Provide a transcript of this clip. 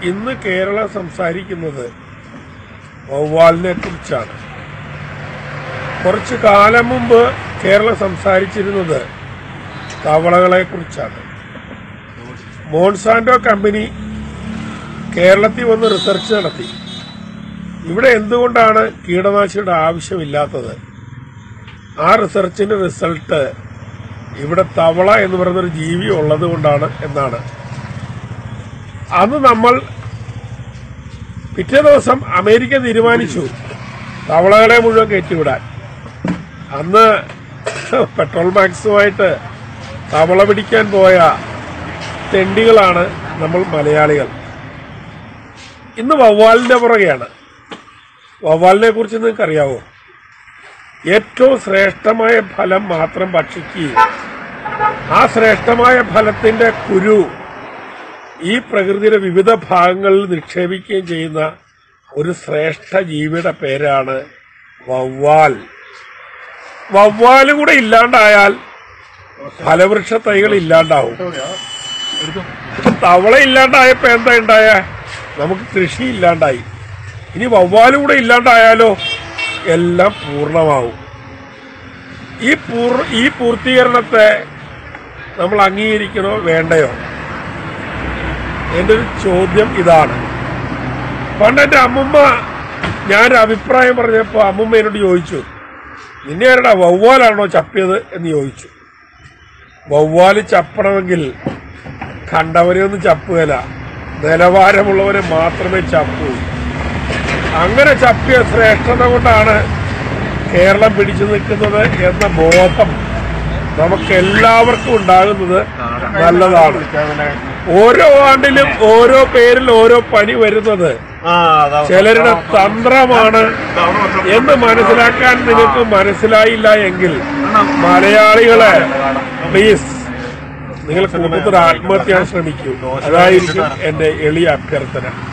ഇന്ന് കേരളം സംസാരിക്കുന്നത് വവ്വാലിനെ കുറിച്ചാണ് കുറച്ചു കാലം മുമ്പ് കേരളം സംസാരിച്ചിരുന്നത് തവളകളെ കുറിച്ചാണ് മോൺസാൻഡോ കമ്പനി കേരളത്തിൽ വന്ന് റിസർച്ച് നടത്തി ഇവിടെ എന്തുകൊണ്ടാണ് കീടനാശിനിയുടെ ആവശ്യമില്ലാത്തത് ആ റിസർച്ചിന്റെ റിസൾട്ട് ഇവിടെ തവള എന്ന് പറയുന്നൊരു ജീവി ഉള്ളത് കൊണ്ടാണ് എന്നാണ് അന്ന് നമ്മൾ പിറ്റേ ദിവസം അമേരിക്ക തീരുമാനിച്ചു തവളകളെ മുഴുവൻ കയറ്റിവിടാൻ അന്ന് പെട്രോൾ മാക്സുമായിട്ട് തവള പിടിക്കാൻ പോയ തെണ്ടികളാണ് നമ്മൾ മലയാളികൾ ഇന്ന് വവ്വാലിന്റെ പുറകെയാണ് വവ്വാലിനെ കുറിച്ച് നിങ്ങൾക്ക് അറിയാവോ ഏറ്റവും ശ്രേഷ്ഠമായ ഫലം മാത്രം ഭക്ഷിക്കുകയും ആ ശ്രേഷ്ഠമായ ഫലത്തിന്റെ കുരു ഈ പ്രകൃതിയുടെ വിവിധ ഭാഗങ്ങളിൽ നിക്ഷേപിക്കുകയും ചെയ്യുന്ന ഒരു ശ്രേഷ്ഠ ജീവിയുടെ പേരാണ് വവ്വാൽ വവ്വാല് കൂടെ ഇല്ലാണ്ടായാൽ ഫലവൃക്ഷ തൈകൾ ഇല്ലാണ്ടാവും തവള ഇല്ലാണ്ടായപ്പോ എന്താ ഉണ്ടായ നമുക്ക് കൃഷി ഇല്ലാണ്ടായി ഇനി വവ്വാല് കൂടെ ഇല്ലാണ്ടായാലോ എല്ലാം പൂർണ്ണമാവും ഈ പൂർ ഈ പൂർത്തീകരണത്തെ നമ്മൾ അംഗീകരിക്കണോ വേണ്ടയോ എന്റെ ഒരു ചോദ്യം ഇതാണ് പണ്ട് എന്റെ അമ്മുമ്മ ഞാനൊരു അഭിപ്രായം പറഞ്ഞപ്പോ അമ്മുമ്മ എന്നോട് ചോദിച്ചു നിന്നെ ആരുടെ വവ്വാലാണോ ചപ്പിയത് എന്ന് ചോദിച്ചു വവ്വാല് ചപ്പണമെങ്കിൽ കണ്ടവരെയൊന്നും ചപ്പുകയില്ല നിലവാരമുള്ളവരെ മാത്രമേ ചപ്പൂ അങ്ങനെ ചപ്പിയ ശ്രേഷ്ഠത കൊണ്ടാണ് കേരളം പിടിച്ചു നിൽക്കുന്നത് എന്ന ബോധം നമുക്ക് എല്ലാവർക്കും ഉണ്ടാകുന്നത് നല്ലതാണ് ഓരോ ആണ്ടിലും ഓരോ പേരിൽ ഓരോ പനി വരുന്നത് ആ അതാ ചിലരുടെ തന്ത്രമാണ് എന്ന് മനസ്സിലാക്കാൻ നിങ്ങൾക്ക് മനസ്സിലായില്ല എങ്കിൽ മലയാളികളെ പ്ലീസ് നിങ്ങൾ കൂട്ടത്തിൽ ആത്മഹത്യ ചെയ്യാൻ ശ്രമിക്കൂ അതായിരിക്കും എന്റെ എളിയ അഭ്യർത്ഥന